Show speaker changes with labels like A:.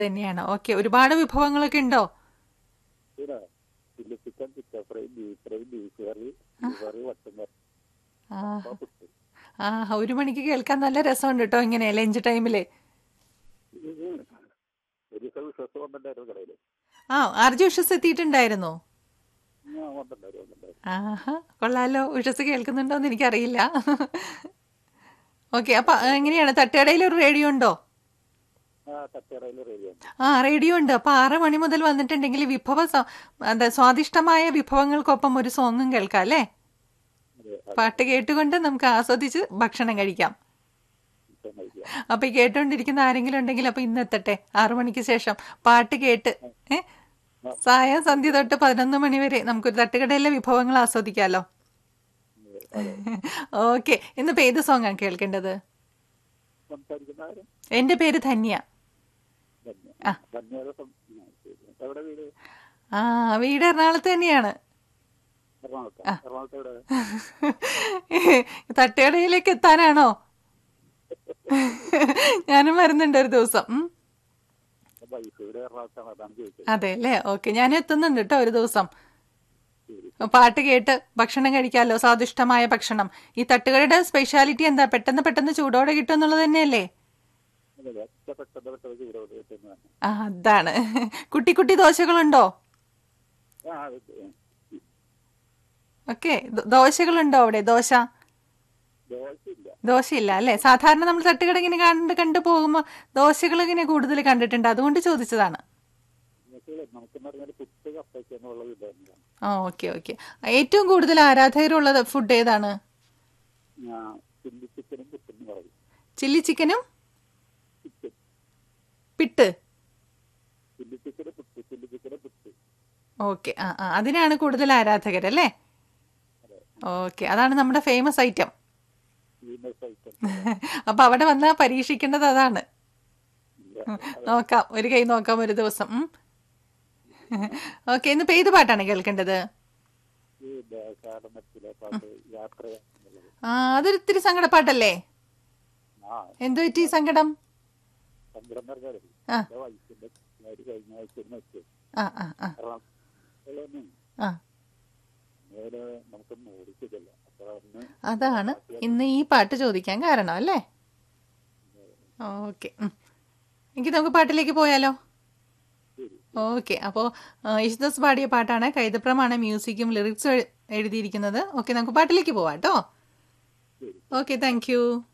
A: തന്നെയാണ് ഓക്കെ ഒരുപാട് വിഭവങ്ങളൊക്കെ ഉണ്ടോ
B: ഇവിടെ chilli chicken chicken fry beef fry beef curry beef curry mutton curry
A: ആ
B: അപ്പൊ പുട്ട്
A: ആ ഒരു മണിക്ക് കേൾക്കാൻ നല്ല രസമുണ്ട് കേട്ടോ ഇങ്ങനെ ലഞ്ച് ടൈമില്
B: ഇത് ഒരു ദിവസം വിശ്വാസം വന്നിട്ടുണ്ടായിരുന്നു കടയിൽ
A: ആ ആർജി ഉഷസ് എത്തിയിട്ടുണ്ടായിരുന്നോ
B: ഞാൻ വന്നിട്ടുണ്ടായിരുന്നു വന്നിട്ടുണ്ടായിരുന്നു
A: ആഹാ കൊള്ളാലോ ഉഷസ് കേൾക്കുന്നുണ്ടോന്ന് എനിക്കറിയില്ല ഓക്കെ അപ്പൊ ആ, എങ്ങനെയാണ് തട്ടുകടയിൽ ഒരു റേഡിയോ ഉണ്ടോ
B: ആ തട്ടുകടയിൽ റെഡിയാണ്
A: ആ റേഡിയോ ഉണ്ട് അപ്പൊ ആറ് മണി മുതൽ വന്നിട്ടുണ്ടെങ്കിൽ വിഭവ സ- എന്താ സ്വാദിഷ്ടമായ വിഭവങ്ങൾക്കൊപ്പം ഒരു സോങ്ങും കേൾക്കാം അല്ലേ
B: അതെ
A: പാട്ട് കേട്ടുകൊണ്ട് നമുക്ക് ആസ്വദിച്ച് ഭക്ഷണം കഴിക്കാം
B: ചിക്കൻ കഴിക്കുക
A: അപ്പൊ ഈ കേട്ടോണ്ടിരിക്കുന്ന ആരെങ്കിലും ഉണ്ടെങ്കിൽ അപ്പൊ ഇന്ന് എത്തട്ടെ ആറു മണിക്ക് ശേഷം പാട്ട് കേട്ട് ഏ സായ സന്ധ്യ തൊട്ട് പതിനൊന്ന് മണി വരെ നമുക്കൊരു തട്ടുകടയിലെ വിഭവങ്ങൾ ആസ്വദിക്കാലോ
B: അതെ
A: ഓക്കെ ഇന്നിപ്പോ ഏത് സോങ്ങാണ് കേൾക്കേണ്ടത്
B: സംസാരിക്കുന്ന ആരും
A: എന്റെ പേര് ധന്യ
B: ധന്യ ധന്യത സം- ആ, ശരി. എവിടെ വീട്
A: ആ വീട് എറണാകുളത്ത് തന്നെയാണ്
B: എറണാകുളത്ത് എറണാകുളത്ത് എവിടെ
A: തട്ടുകടയിലേക്ക് എത്താനാണോ ഞാനും വരുന്നുണ്ട് ഒരു ദിവസം ഉം.
B: വൈഫ് ഇവിടെ എറണാകുളത്താണ് അതാണ് ചോദിച്ചത്
A: അതെ അല്ലേ ഓക്കെ ഞാൻ എത്തുന്നുണ്ട് കേട്ടോ ഒരു ദിവസം
B: ശരി
A: പാട്ട് കേട്ട് ഭക്ഷണം കഴിക്കാമല്ലോ സ്വാദിഷ്ടമായ ഭക്ഷണം ഈ തട്ടുകടയുടെ സ്പെഷ്യാലിറ്റി എന്താ പെട്ടെന്ന് പെട്ടെന്ന് ചൂടോടെ കിട്ടും എന്നുള്ളത് തന്നെയല്ലേ
B: അതെ അതെ ഒറ്റ പെട്ടെന്ന് പെട്ടെന്ന് ചൂടോട് കിട്ടുന്നതാണ്
A: ആ അതാണ് കുട്ടി കുട്ടി ദോശകളുണ്ടോ
B: ആ അത്
A: ഓക്കെ ദോശകളുണ്ടോ അവിടെ ദോശ
B: ദോശയില്ല
A: ദോശയില്ല അല്ലേ സാധാരണ നമ്മൾ തട്ടുകട ഇങ്ങനെ കണ്ട് കണ്ടു പോകുമ്പോൾ ദോശകൾ ഇങ്ങനെ കൂടുതൽ കണ്ടിട്ടുണ്ട് അതുകൊണ്ട് ചോദിച്ചതാണ്
B: എന്നുവെച്ചാൽ നമുക്കെന്ന് പറഞ്ഞാൽ പുട്ട് കപ്പയ്ക്ക് എന്നുള്ള വിഭവങ്ങളാണ്
A: ആ ഓക്കെ ഓക്കെ ഏറ്റവും കൂടുതൽ ആരാധകരുള്ളത് ഫുഡ് ഏതാണ്
B: ഞാൻ ചില്ലി ചിക്കനും പുട്ടെന്ന് പറയും
A: ചില്ലി ചിക്കനും
B: ചിക്കൻ
A: പിട്ട്
B: ചില്ലി ചിക്കന് പുട്ട് ചില്ലി ചിക്കന് പുട്ട്
A: ഓക്കെ ആ ആ അതിനാണ് കൂടുതൽ ആരാധകരല്ലേ ഓക്കെ അതാണ് നമ്മുടെ ഫേമസ് ഐറ്റം
B: ഫീമസ് ഐറ്റം
A: അപ്പൊ അവിടെ വന്നാൽ പരീക്ഷിക്കേണ്ടത് അതാണ് നോക്കാം ഒരു കൈ നോക്കാം ഒരു ദിവസം ഓക്കെ ഇന്നിപ്പോ ഏത് പാട്ടാണ് കേൾക്കേണ്ടത്
B: ഈ ദേശാടനത്തിലെ പാട്ട് യാത്രയാണുള്ളത്
A: ആ അതൊരു ഇത്തിരി സങ്കടപ്പാട്ടല്ലേ
B: ആ
A: എന്തു പറ്റി സങ്കടം
B: സങ്കടം പറഞ്ഞാലേ
A: ആ.
B: എന്റെ വയസ്സിന്റെ കാര്യം കഴിഞ്ഞ ആഴ്ച വെച്ച്
A: ആ ആ ആ
B: എറണാകുളത്ത്
A: ആ
B: നേരെ നമുക്കൊന്നും ഓടിച്ചിട്ടില്ല അപ്പൊ അന്ന്
A: അതാണ് ഇന്ന് ഈ പാട്ട് ചോദിക്കാൻ കാരണം അല്ലേ ഓക്കെ എങ്കിൽ നമുക്ക് പാട്ടിലേക്ക് പോയാലോ
B: ശരി
A: ഓക്കെ അപ്പോൾ യേശുദാസ് പാടിയ പാട്ടാണ് കൈതപ്രമാണ് മ്യൂസിക്കും ലിറിക്സും എഴുതിയിരിക്കുന്നത് ഓക്കെ നമുക്ക് പാട്ടിലേക്ക് പോവാം കേട്ടോ
B: ശരി
A: ഓക്കെ താങ്ക് യു